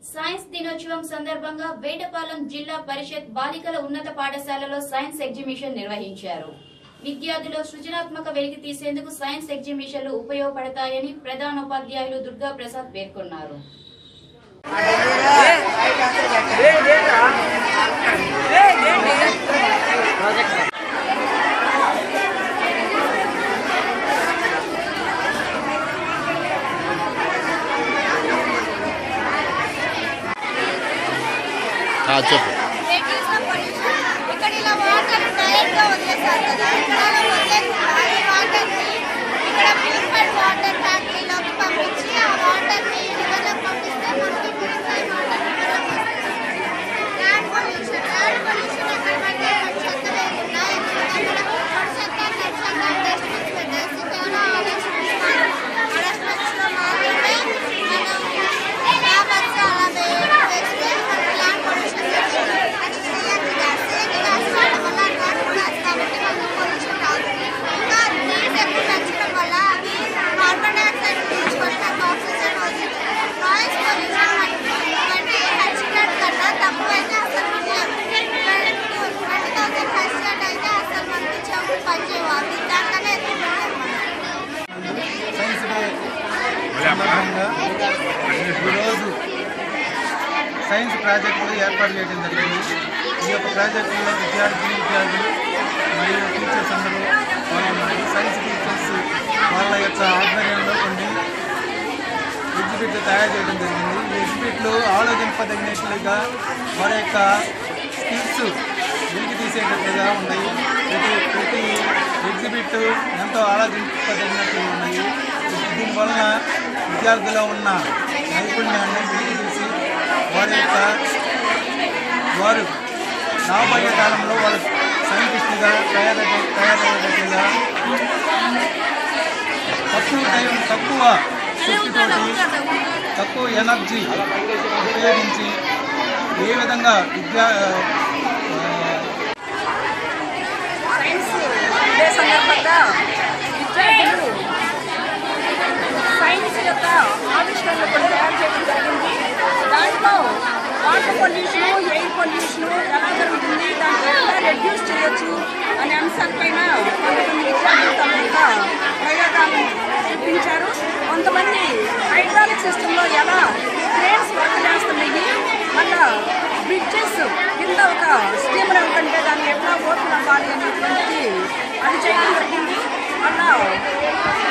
science దినోత్సవం సందర్భంగా వేటపాలెం జిల్లా పరిషత్ బాలికల ఉన్నత పాఠశాలలో సైన్స్ ఎగ్జిబిషన్ నిర్వహించారు విద్యార్థులు సృజనాత్మక వెలికి తీసేందుకు సైన్స్ ఎగ్జిబిషన్లు ఉపయోగపడతాయని ప్రధానోపాధ్యాయులు దుర్గా ప్రసాద్ పేర్కొన్నారు ఆ, చెప్పు రెడ్యూస్ ద పొల్యూషన్ ఇక్కడ ఇలా వాటర్ డైరెక్ట్ గా వదిలేస్తారు కదా ఇక్కడ అలా వదిలేకుండా ఈ వాటర్ ని ఇక్కడ ప్యూరిఫైడ్ వాటర్ ఫ్యాక్టరీలోకి పంపించి ఆ వాటర్ ని రివర్లోకి పంపిస్తే మనకి purified water land pollution land pollution ఎక్కడ పడితే అక్కడ చెత్త లేకుండా ఎక్కడ పొడి చెత్త తడి చెత్త డస్ట్బిన్స్ పెట్టేసి కేవలం అరెస్ట్మెంట్స్ అరెస్ట్మెంట్స్ లో మాత్రమే మనం పేపర్స్ అలా వే- వేస్తే మనకి ల్యాండ్ పొల్యూషన్ తగ్గుతుంది next CNG gas CNG gas వాడడం వల్ల నాటుడు గ్యాస్ కాబట్టి మనకి పొల్యూషన్ రాదు ఇంకా నీట్ ఎక్కువ పెంచడం వల్ల అవి కార్బన్ డైఆక్సైడ్ పీల్చుకొని మనకు ఆక్సిజన్ వస్తుంది నాయిస్ పొల్యూషన్ ట్వంటీ హెచ్డెడ్ కన్నా తక్కువైతే అసలు ట్వంటీ థౌసండ్ హెచ్డెడ్ అయితే అసలు మనకి చెవులు పనిచేయవు అవి దానికన్నా ఎక్కువ ఉంటాయి సైన్స్ డే సందర్భంగా ఈరోజు సైన్స్ ప్రాజెక్టులు ఏర్పాటు చేయడం జరిగింది ఈ యొక్క ప్రాజెక్టులో విద్యార్థులు విద్యార్థులు మరియు టీచర్స్ అందరూ పాల్గొన్నారు సైన్స్ టీచర్స్ వాళ్ళ యొక్క ఆధ్వర్యంలో కొన్ని ఎగ్జిబిట్లు తయారు చేయడం జరిగింది ఈ ఎగ్జిబిట్లు ఆలోచింపదగినట్లుగా వారి యొక్క స్కిల్స్ వెలికి తీసేటట్లుగా ఉన్నాయి ప్రతి ప్రతి ఎగ్జిబిట్ ఎంతో ఆలోచింపదగినట్లుగా ఉన్నాయి దీనివలన విద్యార్థుల్లో ఉన్న నైపుణ్యాన్ని వెలికి తీసి వారి యొక్క వారు రాబోయే కాలంలో వారు సైంటిస్టుగా తయారయ్యే తయారయ్యేటట్లుగా తక్కువ టైం తక్కువ శక్తితోటి తక్కువ ఎనర్జీ ఉపయోగించి ఏ విధంగా విద్యా సైన్స్ డే సందర్భంగా విద్యార్థులు సైన్స్ యొక్క ఆవిష్కరణలు కూడా తయారు చేయడం జరిగింది దాంట్లో వాటర్ పొల్యూషన్ ఎయిర్ పొల్యూషన్ ఎలా జరుగుతుంది దాన్ని ఎలా రెడ్యూస్ చేయొచ్చు అనే అంశాలపైన కొంతమంది విద్యార్థులు తమ యొక్క ప్రయోగాలను చూపించారు కొంతమంది హైడ్రాలిక్ సిస్టంలో ఎలా ట్రైన్స్ వర్క్ చేస్తున్నాయి మళ్ళా బ్రిడ్జెస్ కింద ఒక స్టీమర్ వెళ్తుంటే దాన్ని ఎట్లా ఓట్లు అవ్వాలి అనేటువంటిది అది చేయడం జరిగింది మళ్ళా